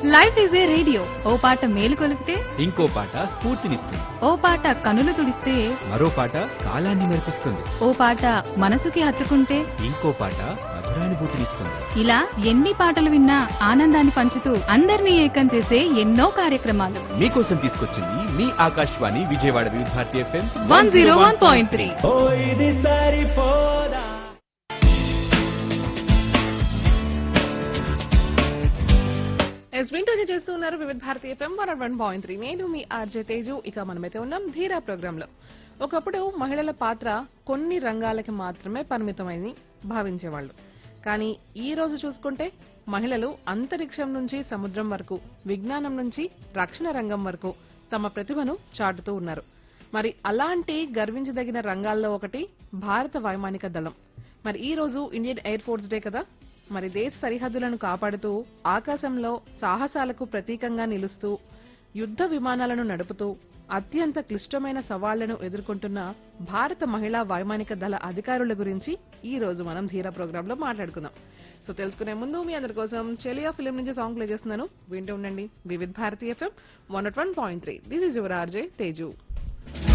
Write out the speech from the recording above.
life is a radio ఓ పాట మేలు కొలిపితే ఇంకో పాట స్ఫూర్తినిస్తుంది ఓ పాట కనులు తుడిస్తే మరో పాట కాలాన్ని మెరిపిస్తుంది ఓ పాట మనసుకి హత్తుకుంటే ఇంకో పాట మధురానుభూతినిస్తుంది ఇలా ఎన్ని పాటలు విన్నా ఆనందాన్ని పంచుతూ అందరినీ ఏకం చేసే ఎన్నో కార్యక్రమాలు మీకోసం తీసుకొచ్చింది మీ Akashvani Vijayawada Vividh Bharati FM one zero one point three ఓ ఇది సరిపోదా ఎస్ వింటూనే చేస్తూ ఉన్నారు Vividh Bharati FM one one point three నేను మీ ఆర్జే తేజు ఇక మనమైతే ఉన్నాం ధీరా ప్రోగ్రామ్ లో ఒకప్పుడు మహిళల పాత్ర కొన్ని రంగాలకి మాత్రమే పరిమితమైంది భావించేవాళ్ళు కానీ ఈ రోజు చూసుకుంటే మహిళలు అంతరిక్షం నుంచి సముద్రం వరకు విజ్ఞానం నుంచి రక్షణ రంగం వరకు తమ ప్రతిభను చాటుతూ ఉన్నారు మరి అలాంటి గర్వించదగిన రంగాల్లో ఒకటి భారత వైమానిక దళం మరి ఈ రోజు ఇండియన్ ఎయిర్ ఫోర్స్ డే కదా మరి దేశ సరిహద్దులను కాపాడుతూ ఆకాశంలో సాహసాలకు ప్రతీకంగా నిలుస్తూ యుద్ధ విమానాలను నడుపుతూ అత్యంత క్లిష్టమైన సవాళ్లను ఎదుర్కొంటున్న భారత మహిళా వైమానిక దళ అధికారుల గురించి ఈ రోజు మనం ధీరా ప్రోగ్రామ్ లో మాట్లాడుకుందాం సో తెలుసుకునే ముందు మీ అందరి కోసం చెలియా ఫిలిం నుంచి సాంగ్ ప్లే చేస్తున్నాను వింటూ ఉండండి Vividh Bharati FM one one point three this is your RJ Teju